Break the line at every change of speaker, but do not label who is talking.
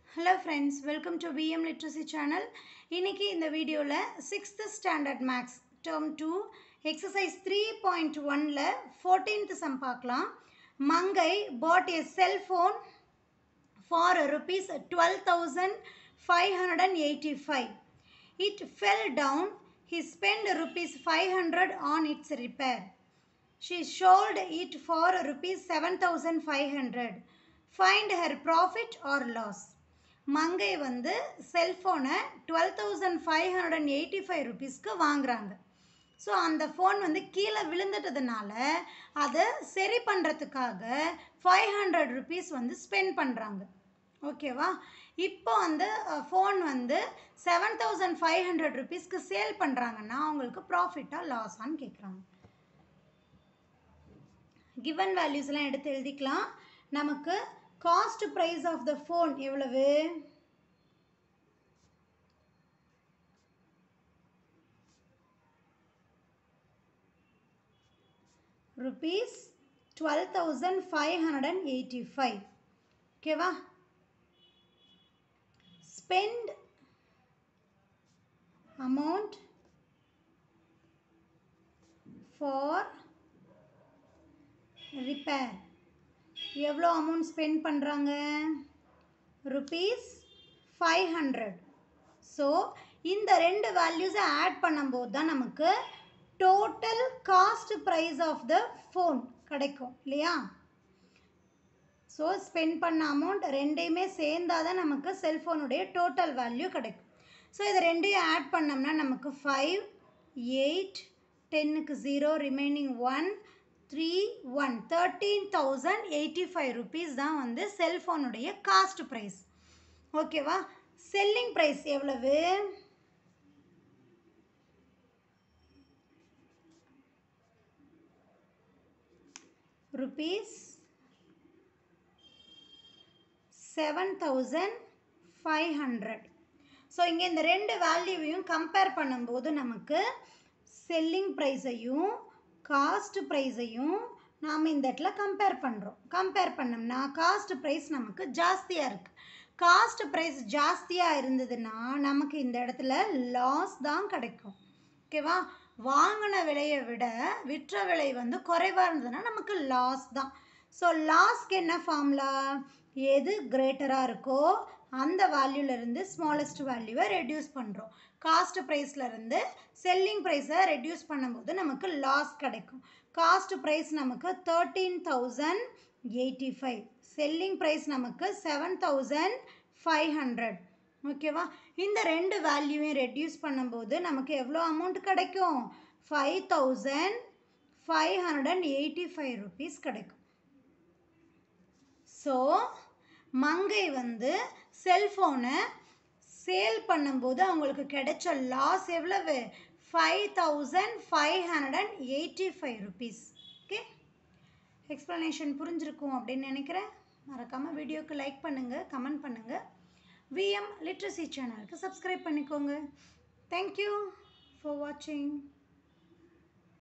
Hello friends welcome to VM literacy channel இன்னைக்கு இந்த வீடியோவில் sixth standard maths term two exercise three point ஒனில் fourteenth sum பார்க்கலாம் Mangai bought a cellphone for rupees twelve thousand five hundred and eighty five it fell down he spent rupees 500 on its repair. She sold it for rupees 7500. Find her profit or loss. Mangai வந்து செல்ஃபோனை twelve thousand five hundred and eighty five ருபீஸ்க்கு வாங்குறாங்க so அந்த phone வந்து கீழே விழுந்துட்டதுனால அதை சரி பண்ணுறதுக்காக ஃபைவ் ஹண்ட்ரட் ருபீஸ் வந்து ஸ்பெண்ட் பண்ணுறாங்க ஓகேவா இப்போ அந்த ஃபோன் வந்து செவன் தௌசண்ட் ஃபைவ் ஹண்ட்ரட் ருபீஸ்க்கு சேல் பண்ணுறாங்கன்னா அவங்களுக்கு ப்ராஃபிட்டாக லாஸான்னு கேட்குறாங்க கிவன் வேல்யூஸ்லாம் எடுத்து எழுதிக்கலாம் நமக்கு cost price of the phone எவ்வளவு rupees twelve thousand five hundred and eighty five ஓகேவா spend amount for repair எவ்வளோ அமௌண்ட் ஸ்பெண்ட் பண்ணுறாங்க ருபீஸ் ஃபைவ் ஹண்ட்ரட் ஸோ இந்த ரெண்டு வேல்யூஸை ஆட் பண்ணும்போது தான் நமக்கு total cost price of the phone கிடைக்கும் இல்லையா ஸோ ஸ்பெண்ட் பண்ண அமௌண்ட் ரெண்டையுமே சேர்ந்தால் தான் நமக்கு செல்ஃபோனுடைய டோட்டல் வேல்யூ கிடைக்கும் ஸோ இதை ரெண்டையும் ஆட் பண்ணோம்னா நமக்கு ஃபைவ் எயிட் டென்னுக்கு zero remaining one three one thirteen thousand eighty five rupees தான் வந்து செல்ஃபோனுடைய காஸ்ட் ப்ரைஸ் ஓகேவா செல்லிங் ப்ரைஸ் எவ்வளவு rupees seven thousand five hundred so இங்கே இந்த ரெண்டு வேல்யூவையும் கம்பேர் பண்ணும்போது நமக்கு செல்லிங் ப்ரைஸையும் காஸ்ட் ப்ரைஸையும் நாம் இந்த இடத்துல கம்பேர் பண்ணுறோம் கம்பேர் பண்ணோம்னா காஸ்ட் ப்ரைஸ் நமக்கு ஜாஸ்தியாக இருக்குது காஸ்ட் ப்ரைஸ் ஜாஸ்தியாக இருந்ததுன்னா நமக்கு இந்த இடத்துல லாஸ் தான் கிடைக்கும் ஓகேவா வாங்கின விலையை விட விற்ற விலை வந்து குறைவாக இருந்ததுன்னா நமக்கு லாஸ் தான் ஸோ லாஸ்க்கு என்ன ஃபார்முலா எது கிரேட்டராக இருக்கோ அந்த வேல்யூலேருந்து ஸ்மாலஸ்ட் வேல்யூவை ரெடியூஸ் பண்ணுறோம் காஸ்ட் ப்ரைஸ்லேருந்து செல்லிங் ப்ரைஸை ரெடியூஸ் பண்ணும்போது நமக்கு லாஸ் கிடைக்கும் காஸ்ட் ப்ரைஸ் நமக்கு thirteen thousand eighty five selling price நமக்கு செவன் தௌசண்ட் ஃபைவ் ஹண்ட்ரட் ஓகேவா இந்த ரெண்டு வேல்யூவையும் ரெடியூஸ் பண்ணும்போது நமக்கு எவ்வளோ அமௌண்ட் கிடைக்கும் five thousand five hundred and eighty five rupees கிடைக்கும் ஸோ மங்கை வந்து செல்ஃபோனை சேல் பண்ணும்போது அவங்களுக்கு கிடைச்ச லாஸ் எவ்வளவு five thousand five hundred and eighty five rupees okay explanation புரிஞ்சிருக்கும் அப்படின்னு நினைக்கிறேன் மறக்காமல் வீடியோக்கு லைக் பண்ணுங்கள் கமெண்ட் பண்ணுங்கள் விஎம் லிட்ரஸி சேனலுக்கு சப்ஸ்கிரைப் பண்ணிக்கோங்க தேங்க்யூ ஃபார் வாட்சிங்